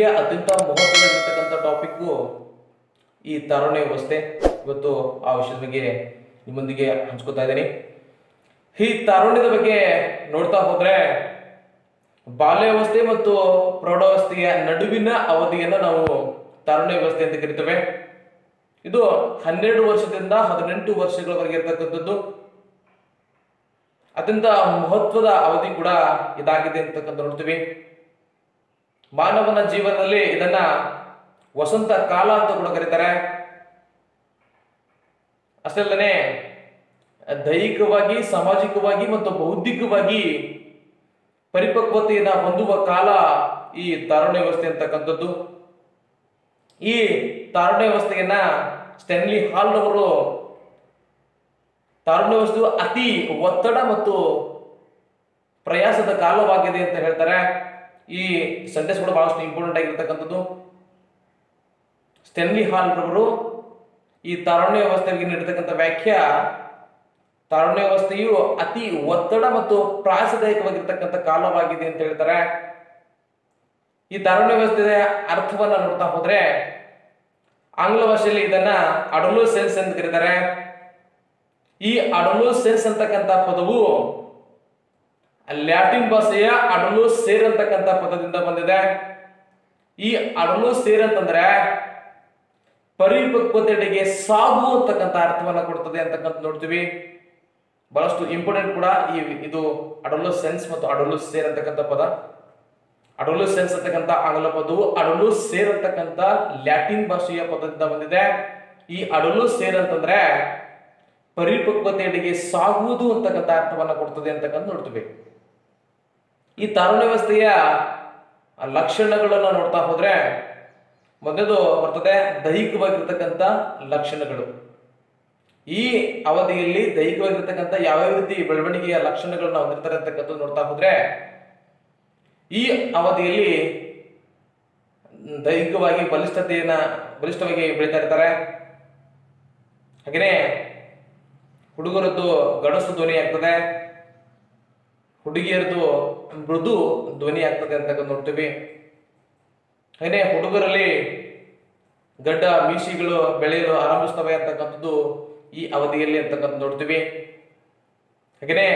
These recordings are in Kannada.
ಅತ್ಯಂತ ಮಹತ್ವವಾಗಿರ್ತಕ್ಕಂಥ ಟಾಪಿಕ್ಕು ಈ ತಾರುಣ್ಯ ವ್ಯವಸ್ಥೆ ಇವತ್ತು ಆ ವಿಷಯದ ಬಗ್ಗೆ ನಿಮ್ಮೊಂದಿಗೆ ಹಂಚ್ಕೋತಾ ಇದ್ದೀನಿ ಈ ತಾರುಣ್ಯದ ಬಗ್ಗೆ ನೋಡ್ತಾ ಹೋದ್ರೆ ಬಾಲ್ಯಾವಸ್ಥೆ ಮತ್ತು ಪ್ರೌಢಾವಸ್ಥೆಯ ನಡುವಿನ ಅವಧಿಯನ್ನು ನಾವು ತಾರುಣ್ಯ ವ್ಯವಸ್ಥೆ ಅಂತ ಕರಿತೇವೆ ಇದು ಹನ್ನೆರಡು ವರ್ಷದಿಂದ ಹದಿನೆಂಟು ವರ್ಷಗಳವರೆಗೆ ಇರತಕ್ಕಂಥದ್ದು ಅತ್ಯಂತ ಮಹತ್ವದ ಅವಧಿ ಕೂಡ ಇದಾಗಿದೆ ಅಂತಕ್ಕಂಥ ನೋಡ್ತೀವಿ ಮಾನವನ ಜೀವನದಲ್ಲಿ ಇದನ್ನ ವಸಂತ ಕಾಲ ಅಂತ ಕೂಡ ಕರೀತಾರೆ ಅಷ್ಟೇ ಅಲ್ಲದೆ ದೈಹಿಕವಾಗಿ ಸಾಮಾಜಿಕವಾಗಿ ಮತ್ತು ಬೌದ್ಧಿಕವಾಗಿ ಪರಿಪಕ್ವತೆಯನ್ನು ಹೊಂದುವ ಕಾಲ ಈ ತಾರುಣ್ಯ ವ್ಯವಸ್ಥೆ ಅಂತಕ್ಕಂಥದ್ದು ಈ ತಾರುಣ್ಯ ವ್ಯವಸ್ಥೆಯನ್ನ ಸ್ಟೆನ್ಲಿ ಹಾಲ್ ಅವರು ತಾರುಣ್ಯ ವ್ಯವಸ್ಥೆಯು ಅತಿ ಒತ್ತಡ ಮತ್ತು ಪ್ರಯಾಸದ ಕಾಲವಾಗಿದೆ ಅಂತ ಹೇಳ್ತಾರೆ ಈ ಸೆಂಟೆನ್ಸ್ ಕೂಡ ಬಹಳಷ್ಟು ಇಂಪಾರ್ಟೆಂಟ್ ಆಗಿರ್ತಕ್ಕಂಥದ್ದು ಸ್ಟೆನ್ಲಿ ಹಾಲ್ ರವರು ಈ ತಾರುಣ್ಯ ವ್ಯವಸ್ಥೆಗೆ ನೀಡಿರ್ತಕ್ಕಂಥ ವ್ಯಾಖ್ಯ ತಾರುಣ್ಯ ವ್ಯವಸ್ಥೆಯು ಅತಿ ಒತ್ತಡ ಮತ್ತು ಪ್ರಾಸದಾಯಕವಾಗಿರ್ತಕ್ಕಂಥ ಕಾಲವಾಗಿದೆ ಅಂತ ಹೇಳ್ತಾರೆ ಈ ತಾರುಣ್ಯ ವ್ಯವಸ್ಥೆಯ ಅರ್ಥವನ್ನ ನೋಡ್ತಾ ಹೋದ್ರೆ ಆಂಗ್ಲ ಭಾಷೆಯಲ್ಲಿ ಇದನ್ನ ಅಡಲು ಸೆನ್ಸ್ ಅಂತ ಕರೀತಾರೆ ಈ ಅಡಲು ಸೆನ್ಸ್ ಅಂತಕ್ಕಂಥ ಪದವು ಲ್ಯಾಟಿನ್ ಭಾಷೆಯ ಅಡಲು ಸೇರ್ ಅಂತಕ್ಕಂಥ ಪದದಿಂದ ಬಂದಿದೆ ಈ ಅಡಲು ಸೇರ್ ಅಂತಂದ್ರೆ ಪರಿಪಕ್ವತೆಡೆಗೆ ಸಾಗು ಅಂತಕ್ಕಂಥ ಅರ್ಥವನ್ನ ಕೊಡ್ತದೆ ಅಂತಕ್ಕಂಥ ನೋಡ್ತೀವಿ ಬಹಳಷ್ಟು ಇಂಪಾರ್ಟೆಂಟ್ ಕೂಡ ಈ ಇದು ಅಡಲು ಸೆನ್ಸ್ ಮತ್ತು ಅಡಲು ಸೇರ್ ಅಂತಕ್ಕಂಥ ಪದ ಅಡಲು ಸೆನ್ಸ್ ಅಂತಕ್ಕಂಥ ಆಂಗ್ಲ ಪದವು ಅಡಲು ಸೇರ್ ಅಂತಕ್ಕಂಥ ಲ್ಯಾಟಿನ್ ಭಾಷೆಯ ಪದದಿಂದ ಬಂದಿದೆ ಈ ಅಡಲು ಸೇರ್ ಅಂತಂದ್ರೆ ಪರಿಪಕ್ವತೆಯಡೆಗೆ ಸಾಗುವುದು ಅಂತಕ್ಕಂಥ ಅರ್ಥವನ್ನ ಕೊಡ್ತದೆ ಅಂತಕ್ಕಂಥ ನೋಡ್ತೀವಿ ಈ ತಾರುಣ್ಯ ವ್ಯವಸ್ಥೆಯ ಲಕ್ಷಣಗಳನ್ನು ನೋಡ್ತಾ ಹೋದ್ರೆ ಮೊದಲು ಬರ್ತದೆ ದೈಹಿಕವಾಗಿರ್ತಕ್ಕಂಥ ಲಕ್ಷಣಗಳು ಈ ಅವಧಿಯಲ್ಲಿ ದೈಹಿಕವಾಗಿರ್ತಕ್ಕಂಥ ಯಾವ್ಯಾವ ರೀತಿ ಬೆಳವಣಿಗೆಯ ಲಕ್ಷಣಗಳನ್ನ ಹೊಂದಿರ್ತಾರೆ ಅಂತಕ್ಕಂಥದ್ದು ನೋಡ್ತಾ ಹೋದ್ರೆ ಈ ಅವಧಿಯಲ್ಲಿ ದೈಹಿಕವಾಗಿ ಬಲಿಷ್ಠತೆಯನ್ನ ಬಲಿಷ್ಠವಾಗಿ ಬೆಳೀತಾ ಇರ್ತಾರೆ ಹಾಗೆಯೇ ಹುಡುಗರದ್ದು ಗಡಸು ಧ್ವನಿ ಆಗ್ತದೆ ಹುಡುಗಿಯರದು ಮೃದು ಧ್ವನಿ ಆಗ್ತದೆ ಅಂತ ನೋಡ್ತೀವಿ ಹಾಗೆ ಹುಡುಗರಲ್ಲಿ ಗಡ್ಡ ಮೀಸಿಗಳು ಬೆಳೆಯಲು ಆರಂಭಿಸ್ತವೆ ಅಂತಕ್ಕಂಥದ್ದು ಈ ಅವಧಿಯಲ್ಲಿ ಅಂತಕ್ಕಂಥ ನೋಡ್ತೀವಿ ಹಾಗೆಯೇ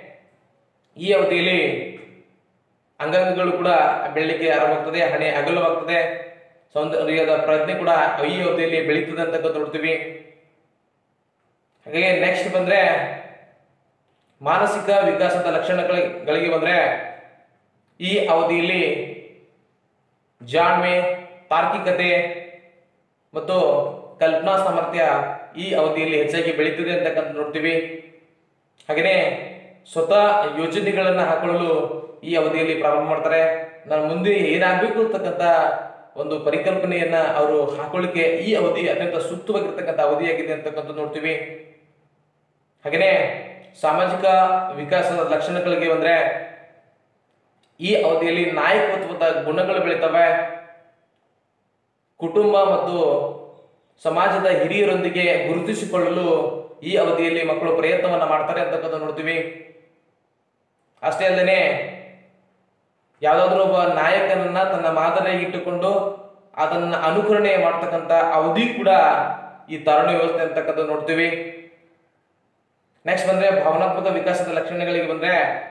ಈ ಅವಧಿಯಲ್ಲಿ ಅಂಗಾಂಗಗಳು ಕೂಡ ಬೆಳಲಿಕ್ಕೆ ಆರಂಭವಾಗ್ತದೆ ಹಣೆ ಅಗಲವಾಗ್ತದೆ ಸೌಂದರ್ಯದ ಪ್ರಜ್ಞೆ ಕೂಡ ಈ ಅವಧಿಯಲ್ಲಿ ಬೆಳೀತದೆ ಅಂತಕ್ಕಂಥ ನೋಡ್ತೀವಿ ಹಾಗೆ ನೆಕ್ಸ್ಟ್ ಬಂದ್ರೆ ಮಾನಸಿಕ ವಿಕಾಸದ ಲಕ್ಷಣಗಳಿಗೆ ಬಂದ್ರೆ ಈ ಅವಧಿಯಲ್ಲಿ ಜಾಣ್ಮೆ ತಾರ್ಕಿಕತೆ ಮತ್ತು ಕಲ್ಪನಾ ಸಾಮರ್ಥ್ಯ ಈ ಅವಧಿಯಲ್ಲಿ ಹೆಚ್ಚಾಗಿ ಬೆಳೀತಿದೆ ಅಂತಕ್ಕಂಥ ನೋಡ್ತೀವಿ ಹಾಗೆಯೇ ಸ್ವತಃ ಯೋಜನೆಗಳನ್ನ ಹಾಕೊಳ್ಳಲು ಈ ಅವಧಿಯಲ್ಲಿ ಪ್ರಾರಂಭ ಮಾಡ್ತಾರೆ ನಾನು ಮುಂದೆ ಏನಾಗಬೇಕು ಅಂತಕ್ಕಂಥ ಒಂದು ಪರಿಕಲ್ಪನೆಯನ್ನ ಅವರು ಹಾಕೊಳ್ಳಿಕ್ಕೆ ಈ ಅವಧಿ ಅತ್ಯಂತ ಸೂಕ್ತವಾಗಿರ್ತಕ್ಕಂಥ ಅವಧಿಯಾಗಿದೆ ಅಂತಕ್ಕಂಥ ನೋಡ್ತೀವಿ ಹಾಗೆಯೇ ಸಾಮಾಜಿಕ ವಿಕಾಸದ ಲಕ್ಷಣಗಳಿಗೆ ಬಂದ್ರೆ ಈ ಅವಧಿಯಲ್ಲಿ ನಾಯಕತ್ವದ ಗುಣಗಳು ಬೆಳೀತವೆ ಕುಟುಂಬ ಮತ್ತು ಸಮಾಜದ ಹಿರಿಯರೊಂದಿಗೆ ಗುರುತಿಸಿಕೊಳ್ಳಲು ಈ ಅವಧಿಯಲ್ಲಿ ಮಕ್ಕಳು ಪ್ರಯತ್ನವನ್ನ ಮಾಡ್ತಾರೆ ಅಂತಕ್ಕಂಥ ನೋಡ್ತೀವಿ ಅಷ್ಟೇ ಅಲ್ಲದೆ ಯಾವುದಾದ್ರೂ ಒಬ್ಬ ನಾಯಕನನ್ನ ತನ್ನ ಮಾದರಿಯಾಗಿ ಇಟ್ಟುಕೊಂಡು ಅದನ್ನ ಅನುಕರಣೆ ಮಾಡ್ತಕ್ಕಂಥ ಅವಧಿ ಕೂಡ ಈ ತಾರುಣ್ಯ ವ್ಯವಸ್ಥೆ ಅಂತಕ್ಕಂಥ ನೋಡ್ತೀವಿ ನೆಕ್ಸ್ಟ್ ಬಂದ್ರೆ ಭಾವನಾತ್ಮಕ ವಿಕಾಸದ ಲಕ್ಷಣಗಳಿಗೆ ಬಂದ್ರೆ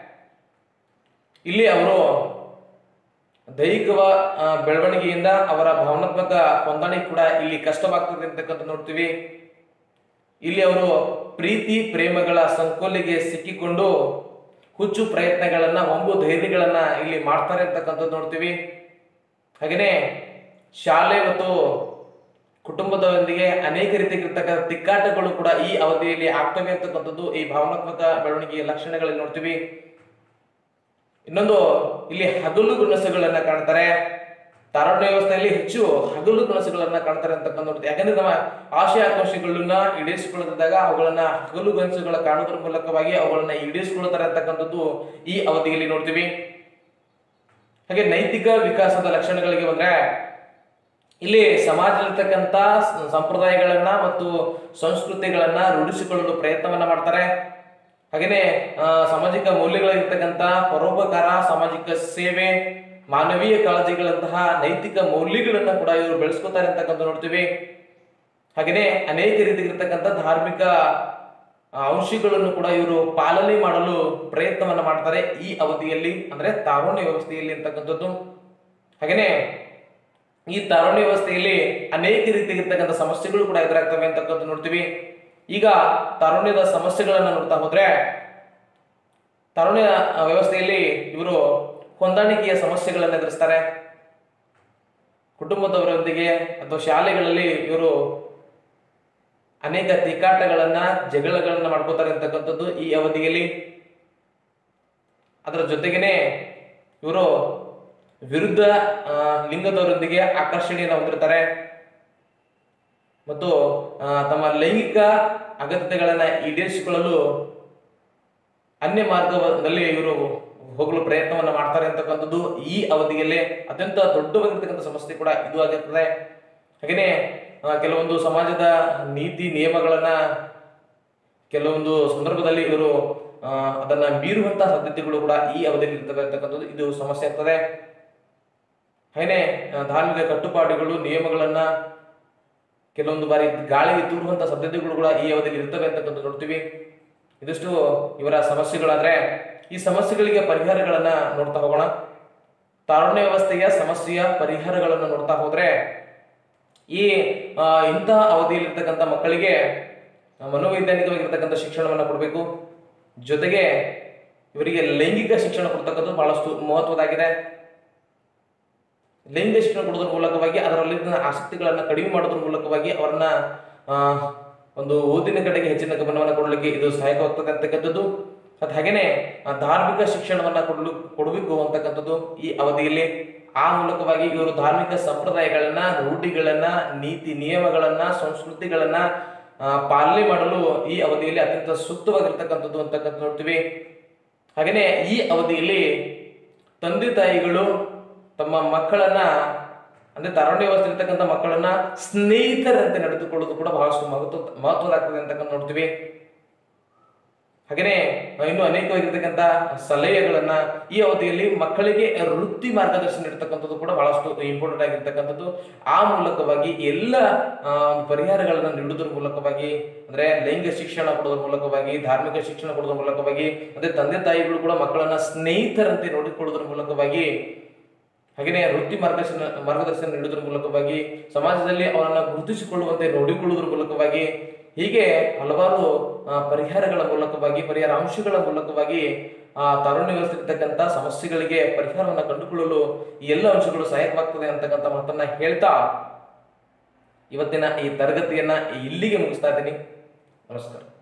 ಇಲ್ಲಿ ಅವರು ದೈಹಿಕ ಆ, ಬೆಳವಣಿಗೆಯಿಂದ ಅವರ ಭಾವನಾತ್ಮಕ ಹೊಂದಾಣಿಕೆ ಕೂಡ ಇಲ್ಲಿ ಕಷ್ಟವಾಗ್ತದೆ ಅಂತಕ್ಕಂಥ ನೋಡ್ತೀವಿ ಇಲ್ಲಿ ಅವರು ಪ್ರೀತಿ ಪ್ರೇಮಗಳ ಸಂಕೋಲೆಗೆ ಸಿಕ್ಕಿಕೊಂಡು ಹುಚ್ಚು ಪ್ರಯತ್ನಗಳನ್ನ ಒಂಬು ಧೈರ್ಯಗಳನ್ನ ಇಲ್ಲಿ ಮಾಡ್ತಾರೆ ಅಂತಕ್ಕಂಥದ್ದು ನೋಡ್ತೀವಿ ಹಾಗೆಯೇ ಶಾಲೆ ಮತ್ತು ಕುಟುಂಬದೊಂದಿಗೆ ಅನೇಕ ರೀತಿಯಾಗಿರ್ತಕ್ಕಂಥ ತಿಕ್ಕಾಟಗಳು ಕೂಡ ಈ ಅವಧಿಯಲ್ಲಿ ಆಗ್ತವೆ ಅಂತಕ್ಕಂಥದ್ದು ಈ ಭಾವನಾತ್ಮಕ ಬೆಳವಣಿಗೆಯ ಲಕ್ಷಣಗಳಲ್ಲಿ ನೋಡ್ತೀವಿ ಇನ್ನೊಂದು ಇಲ್ಲಿ ಹಗಲು ಗುಣಸಗಳನ್ನ ಕಾಣ್ತಾರೆ ತಾರುಣ್ಯ ವ್ಯವಸ್ಥೆಯಲ್ಲಿ ಹೆಚ್ಚು ಹಗಲು ಗುಣಸಗಳನ್ನ ಕಾಣ್ತಾರೆ ಅಂತಕ್ಕಂಥ ನೋಡ್ತೀವಿ ಯಾಕಂದ್ರೆ ನಮ್ಮ ಆಶಯ ಆಕಾಂಕ್ಷೆಗಳನ್ನ ಈಡೇರಿಸಿಕೊಳ್ಳದಿದ್ದಾಗ ಅವುಗಳನ್ನ ಹಗಲು ಗುಣಸಗಳ ಕಾಣುವುದರ ಮೂಲಕವಾಗಿ ಅವುಗಳನ್ನ ಈಡೇರಿಸಿಕೊಳ್ತಾರೆ ಅಂತಕ್ಕಂಥದ್ದು ಈ ಅವಧಿಯಲ್ಲಿ ನೋಡ್ತೀವಿ ಹಾಗೆ ನೈತಿಕ ವಿಕಾಸದ ಲಕ್ಷಣಗಳಿಗೆ ಬಂದ್ರೆ ಇಲ್ಲಿ ಸಮಾಜದಲ್ಲಿರ್ತಕ್ಕಂಥ ಸ- ಸಂಪ್ರದಾಯಗಳನ್ನ ಮತ್ತು ಸಂಸ್ಕೃತಿಗಳನ್ನ ರೂಢಿಸಿಕೊಳ್ಳಲು ಪ್ರಯತ್ನವನ್ನ ಮಾಡ್ತಾರೆ ಹಾಗೇನೆ ಆ, ಸಾಮಾಜಿಕ ಮೌಲ್ಯಗಳಿರ್ತಕ್ಕಂಥ ಪರೋಪಕಾರ ಸಾಮಾಜಿಕ ಸೇವೆ ಮಾನವೀಯ ಕಾಳಜಿಗಳಂತಹ ನೈತಿಕ ಮೌಲ್ಯಗಳನ್ನ ಕೂಡ ಇವರು ಬೆಳೆಸ್ಕೊತಾರೆ ಅಂತಕ್ಕಂಥ ನೋಡ್ತೀವಿ ಹಾಗೆಯೇ ಅನೇಕ ರೀತಿಯಾಗಿರ್ತಕ್ಕಂಥ ಧಾರ್ಮಿಕ ಆ, ಅಂಶಗಳನ್ನು ಕೂಡ ಇವರು ಪಾಲನೆ ಮಾಡಲು ಪ್ರಯತ್ನವನ್ನ ಮಾಡ್ತಾರೆ ಈ ಅವಧಿಯಲ್ಲಿ ಅಂದ್ರೆ ತಾರುಣ್ಯ ವ್ಯವಸ್ಥೆಯಲ್ಲಿ ಅಂತಕ್ಕಂಥದ್ದು ಹಾಗೆಯೇ ಈ ತಾರುಣ್ಯ ವ್ಯವಸ್ಥೆಯಲ್ಲಿ ಅನೇಕ ರೀತಿಯಾಗಿರ್ತಕ್ಕಂಥ ಸಮಸ್ಯೆಗಳು ಕೂಡ ಎದುರಾಗ್ತವೆ ಅಂತಕ್ಕಂಥ ನೋಡ್ತೀವಿ ಈಗ ತಾರುಣ್ಯದ ಸಮಸ್ಯೆಗಳನ್ನ ನೋಡ್ತಾ ಹೋದ್ರೆ ತಾರುಣ್ಯ ಆ, ವ್ಯವಸ್ಥೆಯಲ್ಲಿ ಇವರು ಹೊಂದಾಣಿಕೆಯ ಸಮಸ್ಯೆಗಳನ್ನು ಎದುರಿಸ್ತಾರೆ ಕುಟುಂಬದವರೊಂದಿಗೆ ಅಥವಾ ಶಾಲೆಗಳಲ್ಲಿ ಇವರು ಅನೇಕ ತಿಕ್ಕಾಟಗಳನ್ನ ಜಗಳಗಳನ್ನ ಮಾಡ್ಕೋತಾರೆ ಅಂತಕ್ಕಂಥದ್ದು ಈ ಅವಧಿಯಲ್ಲಿ ಅದರ ಜೊತೆಗೇನೆ ಇವರು ವಿರುದ್ಧ ಆ, ಲಿಂಗದವರೊಂದಿಗೆ ಆಕರ್ಷಣೆಯನ್ನು ಹೊಂದಿರ್ತಾರೆ ಮತ್ತು ಆ, ತಮ್ಮ ಲೈಂಗಿಕ ಅಗತ್ಯತೆಗಳನ್ನ ಈಡೇರಿಸಿಕೊಳ್ಳಲು ಅನ್ಯ ಮಾರ್ಗದಲ್ಲಿ ಇವರು ಹೋಗಲು ಪ್ರಯತ್ನವನ್ನ ಮಾಡ್ತಾರೆ ಅಂತಕ್ಕಂಥದ್ದು ಈ ಅವಧಿಯಲ್ಲೇ ಅತ್ಯಂತ ದೊಡ್ಡವಾಗಿರ್ತಕ್ಕಂಥ ಸಮಸ್ಯೆ ಕೂಡ ಇದು ಆಗಿರ್ತದೆ ಹಾಗೆಯೇ ಆ, ಕೆಲವೊಂದು ಸಮಾಜದ ನೀತಿ ನಿಯಮಗಳನ್ನ ಕೆಲವೊಂದು ಸಂದರ್ಭದಲ್ಲಿ ಇವರು ಆ, ಅದನ್ನ ಮೀರುವಂತಹ ಸಾಧ್ಯತೆಗಳು ಕೂಡ ಈ ಅವಧಿಯಲ್ಲಿ ಇರ್ತವೆ ಅಂತಕ್ಕಂಥದ್ದು ಇದು ಸಮಸ್ಯೆ ಆಗ್ತದೆ ಹಾಗೆಯೇ ಆ, ಧಾರ್ಮಿಕ ಕಟ್ಟುಪಾಡುಗಳು ನಿಯಮಗಳನ್ನ ಕೆಲವೊಂದು ಬಾರಿ ಗಾಳಿಗೆ ತೂರುವಂತ ಸಾಧ್ಯತೆಗಳು ಕೂಡ ಈ ಅವಧಿಯಲ್ಲಿ ಇರ್ತವೆ ಅಂತಕ್ಕಂಥ ನೋಡ್ತೀವಿ ಇದಿಷ್ಟು ಇವರ ಸಮಸ್ಯೆಗಳಾದ್ರೆ ಈ ಸಮಸ್ಯೆಗಳಿಗೆ ಪರಿಹಾರಗಳನ್ನ ನೋಡ್ತಾ ಹೋಗೋಣ ತಾರುಣ್ಯ ವ್ಯವಸ್ಥೆಯ ಸಮಸ್ಯೆಯ ಪರಿಹಾರಗಳನ್ನು ನೋಡ್ತಾ ಹೋದ್ರೆ ಈ ಆ, ಇಂಥ ಅವಧಿಯಲ್ಲಿರ್ತಕ್ಕಂಥ ಮಕ್ಕಳಿಗೆ ಮನೋವೈಜ್ಞಾನಿಕವಾಗಿರ್ತಕ್ಕಂಥ ಶಿಕ್ಷಣವನ್ನು ಕೊಡಬೇಕು ಜೊತೆಗೆ ಇವರಿಗೆ ಲೈಂಗಿಕ ಶಿಕ್ಷಣ ಕೊಡ್ತಕ್ಕಂಥದ್ದು ಬಹಳಷ್ಟು ಮಹತ್ವದಾಗಿದೆ ಲೈಂಗಿಕ ಶಿಕ್ಷಣ ಕೊಡೋದ್ರ ಮೂಲಕವಾಗಿ ಅದರಲ್ಲಿ ಆಸಕ್ತಿಗಳನ್ನ ಕಡಿಮೆ ಮಾಡೋದ್ರ ಮೂಲಕವಾಗಿ ಅವರನ್ನ ಆ, ಒಂದು ಓದಿನ ಕಡೆಗೆ ಹೆಚ್ಚಿನ ಗಮನವನ್ನು ಕೊಡಲಿಕ್ಕೆ ಇದು ಸಹಾಯಕವಾಗ್ತದೆ ಅಂತಕ್ಕಂಥದ್ದು ಮತ್ತು ಹಾಗೇನೆ ಆ, ಧಾರ್ಮಿಕ ಶಿಕ್ಷಣವನ್ನ ಕೊಡಲು ಕೊಡಬೇಕು ಅಂತಕ್ಕಂಥದ್ದು ಈ ಅವಧಿಯಲ್ಲಿ ಆ ಮೂಲಕವಾಗಿ ಇವರು ಧಾರ್ಮಿಕ ಸಂಪ್ರದಾಯಗಳನ್ನ ರೂಢಿಗಳನ್ನ ನೀತಿ ನಿಯಮಗಳನ್ನ ಸಂಸ್ಕೃತಿಗಳನ್ನ ಆ, ಪಾಲನೆ ಮಾಡಲು ಈ ಅವಧಿಯಲ್ಲಿ ಅತ್ಯಂತ ಸೂಕ್ತವಾಗಿರ್ತಕ್ಕಂಥದ್ದು ಅಂತಕ್ಕಂಥ ನೋಡ್ತೀವಿ ಹಾಗೇನೆ ಈ ಅವಧಿಯಲ್ಲಿ ತಂದೆ ತಾಯಿಗಳು ತಮ್ಮ ಮಕ್ಕಳನ್ನ ಅಂದ್ರೆ ತಾರುಣ್ಯ ವ್ಯವಸ್ಥೆ ಇರ್ತಕ್ಕಂಥ ಮಕ್ಕಳನ್ನ ಸ್ನೇಹಿತರಂತೆ ನಡೆದುಕೊಳ್ಳೋದು ಕೂಡ ಬಹಳಷ್ಟು ಮಹತ್ವ ಮಹತ್ವದಾಗ್ತದೆ ಅಂತಕ್ಕಂಥ ನೋಡ್ತೀವಿ ಹಾಗೇನೆ ಇನ್ನು ಅನೇಕವಾಗಿರ್ತಕ್ಕಂಥ ಸಲಹೆಗಳನ್ನ ಈ ಅವಧಿಯಲ್ಲಿ ಮಕ್ಕಳಿಗೆ ವೃತ್ತಿ ಮಾರ್ಗದರ್ಶನ ನೀಡ್ತಕ್ಕಂಥದ್ದು ಕೂಡ ಬಹಳಷ್ಟು ಇಂಪಾರ್ಟೆಂಟ್ ಆಗಿರ್ತಕ್ಕಂಥದ್ದು ಆ ಮೂಲಕವಾಗಿ ಎಲ್ಲ ಆ, ಒಂದು ಪರಿಹಾರಗಳನ್ನ ನೀಡುವುದರ ಮೂಲಕವಾಗಿ ಅಂದ್ರೆ ಲೈಂಗಿಕ ಶಿಕ್ಷಣ ಕೊಡೋದ್ರ ಮೂಲಕವಾಗಿ ಧಾರ್ಮಿಕ ಶಿಕ್ಷಣ ಕೊಡೋದ್ರ ಮೂಲಕವಾಗಿ ಮತ್ತೆ ತಂದೆ ತಾಯಿಗಳು ಕೂಡ ಮಕ್ಕಳನ್ನ ಸ್ನೇಹಿತರಂತೆ ನೋಡಿಕೊಳ್ಳೋದ್ರ ಮೂಲಕವಾಗಿ ಹಾಗೆಯೇ ವೃತ್ತಿ ಮಾರ್ಗದರ್ಶನ ಮಾರ್ಗದರ್ಶನ ನೀಡುವುದರ ಮೂಲಕವಾಗಿ ಸಮಾಜದಲ್ಲಿ ಅವರನ್ನ ಗುರುತಿಸಿಕೊಳ್ಳುವಂತೆ ನೋಡಿಕೊಳ್ಳುವುದರ ಮೂಲಕವಾಗಿ ಹೀಗೆ ಹಲವಾರು ಆ, ಪರಿಹಾರಗಳ ಮೂಲಕವಾಗಿ ಪರಿಹಾರ ಅಂಶಗಳ ಮೂಲಕವಾಗಿ ಆ ತಾರುಣ್ಯ ವ್ಯವಸ್ಥೆ ಇರ್ತಕ್ಕಂಥ ಸಮಸ್ಯೆಗಳಿಗೆ ಪರಿಹಾರವನ್ನು ಕಂಡುಕೊಳ್ಳಲು ಈ ಎಲ್ಲ ಅಂಶಗಳು ಸಹಾಯಕವಾಗ್ತದೆ ಅಂತಕ್ಕಂಥ ಮಾತನ್ನ ಹೇಳ್ತಾ ಇವತ್ತಿನ ಈ ತರಗತಿಯನ್ನ ಇಲ್ಲಿಗೆ ಮುಗಿಸ್ತಾ ಇದ್ದೀನಿ ನಮಸ್ಕಾರ